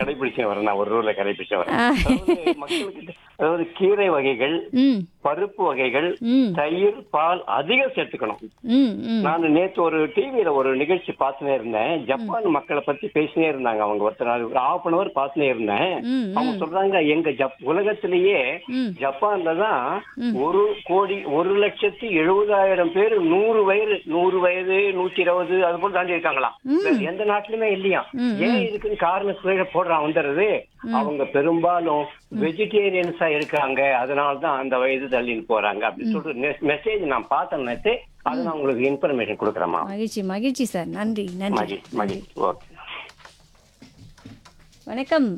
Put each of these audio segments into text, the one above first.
கடைபிடிச்சேன் வரேன் நான் ஒரு ரூல்ல கடைபிடிச்சேன் வரேன் ஆ. அதாவது மக்களுக்கு அதாவது கீரை வகைகள் ம் பருப்பு வகைகள் ம் தயிர் பால் அதிகம் சேர்த்துக்கணும் ம் ம் நான் நேத்து ஒரு டிவியில ஒரு நிகழ்ச்சி பார்த்துனே இருந்தேன் ஜப்பான் மக்களை பத்தி பேசினே இருந்தாங்க அவங்க ஒருத்தர் நாள் ஒரு ஹாஃப் அன் அவர் பார்த்துனே இருந்தேன் ம் அவங்க சொல்றாங்க எங்க ஜப் உலகத்திலேயே ம் ஜப்பான்ல தான் ஒரு கோடி ஒரு லட்சத்தி எழுபதாயிரம் பேர் நூறு வயது நூறு வயது நூத்தி இருபது அது போல தாண்டி இருக்காங்களாம் வேற எந்த நாட்டிலுமே இல்லையா ஏன் இதுக்குன்னு காரணம் கீழே போடுறான் வந்துடுறது அவங்க பெரும்பாலும் வெஜிடேரியன்ஸா இருக்காங்க அதனால தான் அந்த வயது தள்ளின்னு போறாங்க அப்படின்னு சொல்லிட்டு மெசேஜ் நான் பார்த்தேன் நேத்து அதை நான் உங்களுக்கு இன்ஃபர்மேஷன் கொடுக்குறேம்மா மகிழ்ச்சி மகிழ்ச்சி சார் நன்றி நன்றி மகி மகி ஓகே வணக்கம்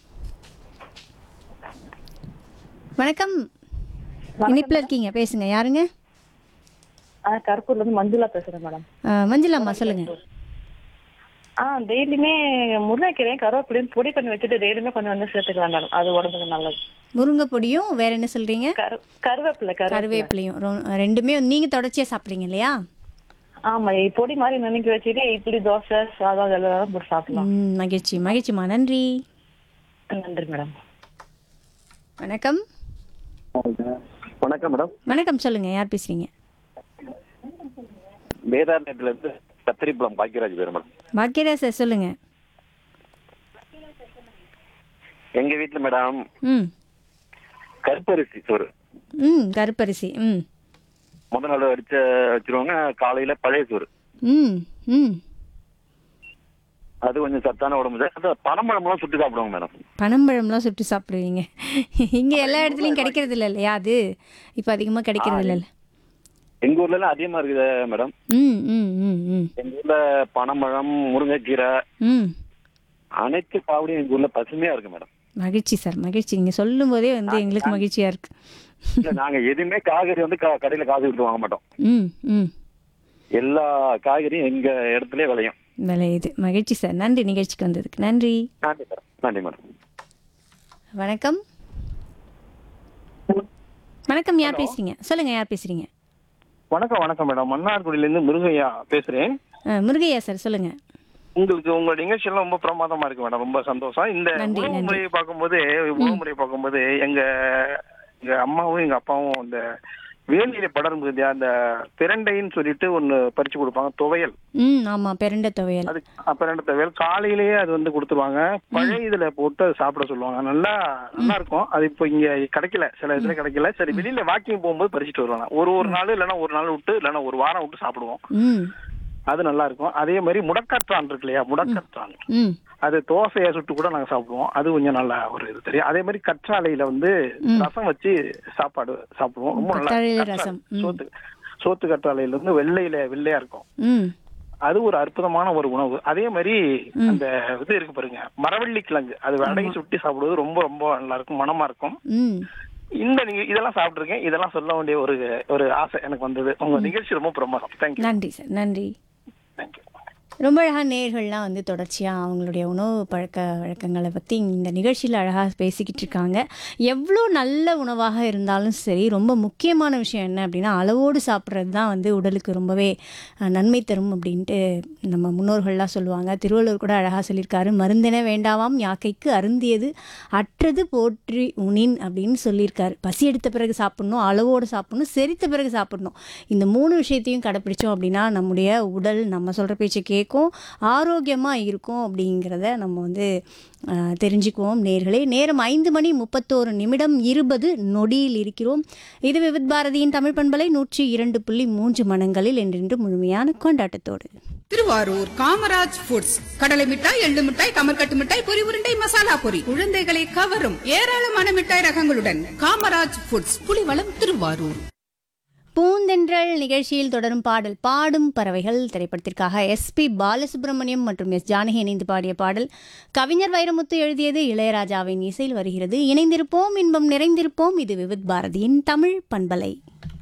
வணக்கம் இனிப்புல இருக்கீங்க பேசுங்க யாருங்க ஆ கருப்பூர்ல இருந்து மஞ்சுளா பேசுறேன் மேடம் ஆ, மஞ்சுளாம்மா சொல்லுங்க ஆ டெய்லியுமே முருங்கைக்கீரையும் கருவேப்பிலையும் பொடி பண்ணி வச்சுட்டு டெய்லியுமே கொஞ்சம் வந்து சேர்த்துக்கலாம் மேடம் அது உடம்புக்கு நல்லது முருங்கை பொடியும் வேற என்ன சொல்றீங்க கரு கருவேப்பிலை கருவேப்பிலை கருவேப்பிலையும் ரொ- ரெண்டுமே நீங்க தொடர்ச்சியா சாப்பிடுறீங்க இல்லையா ஆமா இ- பொடி மாதிரி நினைக்க வச்சுட்டு இட்லி தோசை சாதம் இதெல்லாம் போட்டு சாப்பிடலாம் ம், மகிழ்ச்சி மகிழ்ச்சிம்மா நன்றி நன்றி மேடம் வணக்கம் வணக்கம் மேடம் வணக்கம் சொல்லுங்க யார் பேசுறீங்க வேதாரண்யத்துல இருந்து கத்திரிப்பழம் பாக்கியராஜ் பேர் மேடம் பாக்கியராஜ் சார் சொல்லுங்க எங்க வீட்டுல மேடம் ம் கருப்பரிசி சோறு ம் கருப்பரிசி ம் முத நாள் அடிச்ச வச்சிருவாங்க காலையில பழைய சோறு ம் ம் அது கொஞ்சம் சத்தான உடம்பு அது பனம்பழம்லாம் சுட்டு சாப்பிடுவாங்க மேடம் பனம்பழம்லாம் சுட்டு சாப்பிடுவீங்க இங்க எல்லா இடத்துலயும் கிடைக்கிறது இல்லை இல்லையா அது இப்போ அதிகமா கிடைக்கிறது இல்லைல்ல எங்க ஊர்ல எல்லாம் அதிகமா இருக்குது மேடம் ம் ம் ம் ம் எங்க ஊர்ல பனம்பழம் முருங்கைக்கீரை ம் அனைத்து காவடியும் எங்க ஊர்ல பசுமையா இருக்கு மேடம் மகிழ்ச்சி சார் மகிழ்ச்சி நீங்க சொல்லும் போதே வந்து எங்களுக்கு மகிழ்ச்சியா இருக்கு இல்ல நாங்க எதுவுமே காய்கறி வந்து க- கடையில காசு கொடுத்து வாங்க மாட்டோம் ம் ம் எல்லா காய்கறியும் எங்க இடத்துல விளையும் விளையுது மகிழ்ச்சி சார் நன்றி நிகழ்ச்சிக்கு வந்ததுக்கு நன்றி நன்றி மேடம் நன்றி மேடம் வணக்கம் வணக்கம் யார் பேசுறீங்க சொல்லுங்க யார் பேசுறீங்க வணக்கம் வணக்கம் மேடம் மன்னார்குடியில இருந்து முருகையா பேசுறேன் ஆ, முருகையா சார் சொல்லுங்க உங்களுக்கு உங்க நிகழ்ச்சி எல்லாம் ரொம்ப பிரமாதமா இருக்கு மேடம் ரொம்ப சந்தோஷம் இந்த நன்றி, உணவு நன்றி. முறையை பார்க்கும்போது உணவு முறையை பார்க்கும்போது எங்க எங்க அம்மாவும் எங்க அப்பாவும் இந்த வேலியில படரும் இல்லையா அந்த பிரண்டைன்னு சொல்லிட்டு ஒண்ணு பறிச்சு கொடுப்பாங்க துவையல் ம் ஆமா பெரண்ட துவையல் அது அஹ், பிரண்டை துவையல் காலையிலேயே அது வந்து கொடுத்துருவாங்க பழைய இதுல போட்டு அதை சாப்பிட சொல்லுவாங்க நல்லா நல்லா இருக்கும் அது இப்போ இங்க கிடைக்கல சில இதுல கிடைக்கல சரி வெளியில வாக்கிங் போகும்போது பறிச்சுட்டு வருவாங்க ஒரு ஒரு நாள் இல்லைன்னா ஒரு நாள் விட்டு இல்லைன்னா ஒரு வாரம் விட்டு சாப்பிடுவோம் ம் அது நல்லா இருக்கும் அதே மாதிரி முடக்கற்றான் இருக்கு இல்லையா முடக்கற்றான் ம் அது தோசையை சுட்டு கூட நாங்க சாப்பிடுவோம் அது கொஞ்சம் நல்ல ஒரு இது தெரியும் அதே மாதிரி கற்றாழையில வந்து ரசம் வச்சு சாப்பாடு சாப்பிடுவோம் ரொம்ப நல்லா கற்றாழையில இருக்கும். ரசம். ம். சோத்து சோத்து கற்றாழையில இருந்து வெள்ளையில வெள்ளையா இருக்கும் ம் அது ஒரு அற்புதமான ஒரு உணவு அதே மாதிரி அந்த இது இருக்கு பாருங்க மரவள்ளி கிழங்கு அது வடகை சுட்டி சாப்பிடுவது ரொம்ப ரொம்ப நல்லா இருக்கும் மனமா இருக்கும் ம் இந்த நீங்க இதெல்லாம் சாப்பிட்டுருக்கேன் இதெல்லாம் சொல்ல வேண்டிய ஒரு ஒரு ஆசை எனக்கு வந்தது உங்க நிகழ்ச்சி ரொம்ப பிரமாதம் தேங்க்யூ நன்றி சார் நன்றி தேங்க்யூ ரொம்ப அழகாக நேர்கள்லாம் வந்து தொடர்ச்சியாக அவங்களுடைய உணவு பழக்க வழக்கங்களை பற்றி இந்த நிகழ்ச்சியில் அழகாக பேசிக்கிட்டு இருக்காங்க எவ்வளோ நல்ல உணவாக இருந்தாலும் சரி ரொம்ப முக்கியமான விஷயம் என்ன அப்படின்னா அளவோடு சாப்பிட்றது தான் வந்து உடலுக்கு ரொம்பவே அஹ், நன்மை தரும் அப்படின்ட்டு நம்ம முன்னோர்கள்லாம் சொல்லுவாங்க திருவள்ளுவர் கூட அழகாக சொல்லியிருக்காரு மருந்தென வேண்டாவாம் யாக்கைக்கு அருந்தியது அற்றது போற்றி உணின் அப்படின்னு சொல்லியிருக்காரு பசி எடுத்த பிறகு சாப்பிடணும் அளவோடு சாப்பிடணும் செரித்த பிறகு சாப்பிடணும் இந்த மூணு விஷயத்தையும் கடைப்பிடிச்சோம் அப்படின்னா நம்முடைய உடல் நம்ம சொல்கிற பேச்சை கேட்கும் ஆரோக்கியமாக இருக்கும் அப்படிங்கிறத நம்ம வந்து ஆஹ், தெரிஞ்சுக்குவோம் நேர்களே நேரம் ஐந்து மணி முப்பத்தோரு நிமிடம் இருபது நொடியில் இருக்கிறோம் இது விவித் பாரதியின் தமிழ் பண்பலை நூற்றி இரண்டு புள்ளி மூன்று மனங்களில் என்றென்று முழுமையான கொண்டாட்டத்தோடு திருவாரூர் காமராஜ் ஃபுட்ஸ் கடலை மிட்டாய் எள்ளு மிட்டாய் கமர்கட்டு மிட்டாய் பொரி உருண்டை மசாலா பொரி குழந்தைகளை கவரும் ஏராளமான மிட்டாய் ரகங்களுடன் காமராஜ் ஃபுட்ஸ் புலிவளம் திருவாரூர் பூந்தென்றல் நிகழ்ச்சியில் தொடரும் பாடல் பாடும் பறவைகள் திரைப்படத்திற்காக எஸ்பி பாலசுப்ரமணியம் மற்றும் எஸ் ஜானகி இணைந்து பாடிய பாடல் கவிஞர் வைரமுத்து எழுதியது இளையராஜாவின் இசையில் வருகிறது இணைந்திருப்போம் இன்பம் நிறைந்திருப்போம் இது விவித் பாரதியின் தமிழ் பண்பலை